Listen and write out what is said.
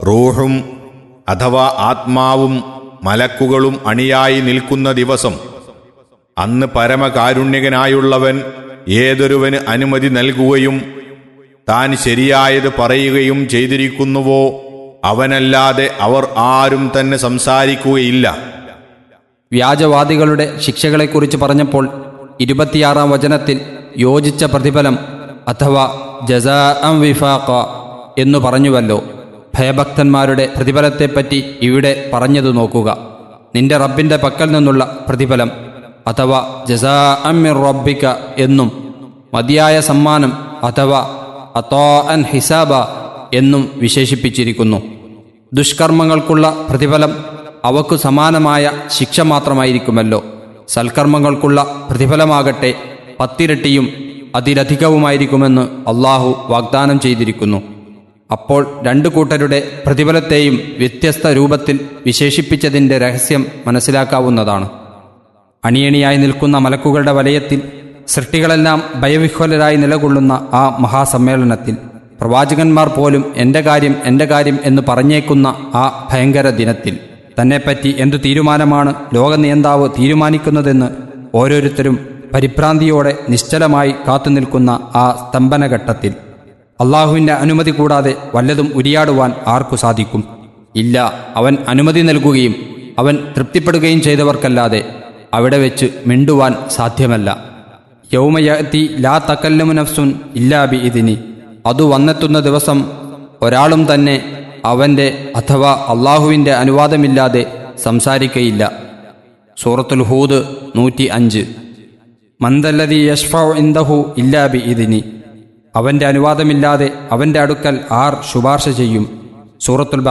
റൂഹും അഥവാ ആത്മാവും മലക്കുകളും അണിയായി നിൽക്കുന്ന ദിവസം അന്ന് പരമകാരുണ്യകനായുള്ളവൻ ഏതൊരുവന് അനുമതി നൽകുകയും താൻ ശരിയായത് പറയുകയും ചെയ്തിരിക്കുന്നുവോ അവനല്ലാതെ അവർ ആരും തന്നെ സംസാരിക്കുകയില്ല വ്യാജവാദികളുടെ ശിക്ഷകളെക്കുറിച്ച് പറഞ്ഞപ്പോൾ ഇരുപത്തിയാറാം വചനത്തിൽ യോജിച്ച പ്രതിഫലം അഥവാ ജസാ അം വിഫാഖ എന്നു പറഞ്ഞുവല്ലോ ഭയഭക്തന്മാരുടെ പ്രതിഫലത്തെപ്പറ്റി ഇവിടെ പറഞ്ഞതു നോക്കുക നിന്റെ റബ്ബിന്റെ പക്കൽ നിന്നുള്ള പ്രതിഫലം അഥവാ ജസാ അമ്മിർ റബ്ബിക്ക എന്നും മതിയായ സമ്മാനം അഥവാ അത്തോ അൻ ഹിസാബ എന്നും വിശേഷിപ്പിച്ചിരിക്കുന്നു ദുഷ്കർമ്മങ്ങൾക്കുള്ള പ്രതിഫലം അവക്കു സമാനമായ ശിക്ഷ മാത്രമായിരിക്കുമല്ലോ സൽക്കർമ്മങ്ങൾക്കുള്ള പ്രതിഫലമാകട്ടെ പത്തിരട്ടിയും അതിലധികവുമായിരിക്കുമെന്ന് അള്ളാഹു വാഗ്ദാനം ചെയ്തിരിക്കുന്നു അപ്പോൾ രണ്ടു കൂട്ടരുടെ പ്രതിഫലത്തെയും വ്യത്യസ്ത രൂപത്തിൽ വിശേഷിപ്പിച്ചതിൻ്റെ രഹസ്യം മനസ്സിലാക്കാവുന്നതാണ് അണിയണിയായി നിൽക്കുന്ന മലക്കുകളുടെ വലയത്തിൽ സൃഷ്ടികളെല്ലാം ഭയവിഹ്വലരായി നിലകൊള്ളുന്ന ആ മഹാസമ്മേളനത്തിൽ പ്രവാചകന്മാർ പോലും എൻ്റെ കാര്യം എൻ്റെ കാര്യം എന്ന് പറഞ്ഞേക്കുന്ന ആ ഭയങ്കര ദിനത്തിൽ തന്നെപ്പറ്റി എന്തു തീരുമാനമാണ് ലോകനിയന്താവ് തീരുമാനിക്കുന്നതെന്ന് ഓരോരുത്തരും പരിഭ്രാന്തിയോടെ നിശ്ചലമായി കാത്തുനിൽക്കുന്ന ആ സ്തംഭനഘട്ടത്തിൽ അള്ളാഹുവിൻ്റെ അനുമതി കൂടാതെ വല്ലതും ഉരിയാടുവാൻ ആർക്കു സാധിക്കും ഇല്ല അവൻ അനുമതി നൽകുകയും അവൻ തൃപ്തിപ്പെടുകയും ചെയ്തവർക്കല്ലാതെ അവിടെ വെച്ച് മിണ്ടുവാൻ സാധ്യമല്ല യൗമയത്തി ലാ തക്കല്ലമു നഫ്സുൻ ഇല്ലാ ബി ഇതിനി അതു വന്നെത്തുന്ന ദിവസം ഒരാളും തന്നെ അവൻ്റെ അഥവാ അള്ളാഹുവിൻ്റെ അനുവാദമില്ലാതെ സംസാരിക്കയില്ല സൂറത്തുൽ ഹൂദ് നൂറ്റി അഞ്ച് മന്ദല്ലതി യഷ്ഫ ഇന്ദഹു ഇല്ലാ ബി ഇതിനി അവൻ്റെ അനുവാദമില്ലാതെ അവൻ്റെ അടുക്കൽ ആർ ശുപാർശ ചെയ്യും സൂറത്തുൽ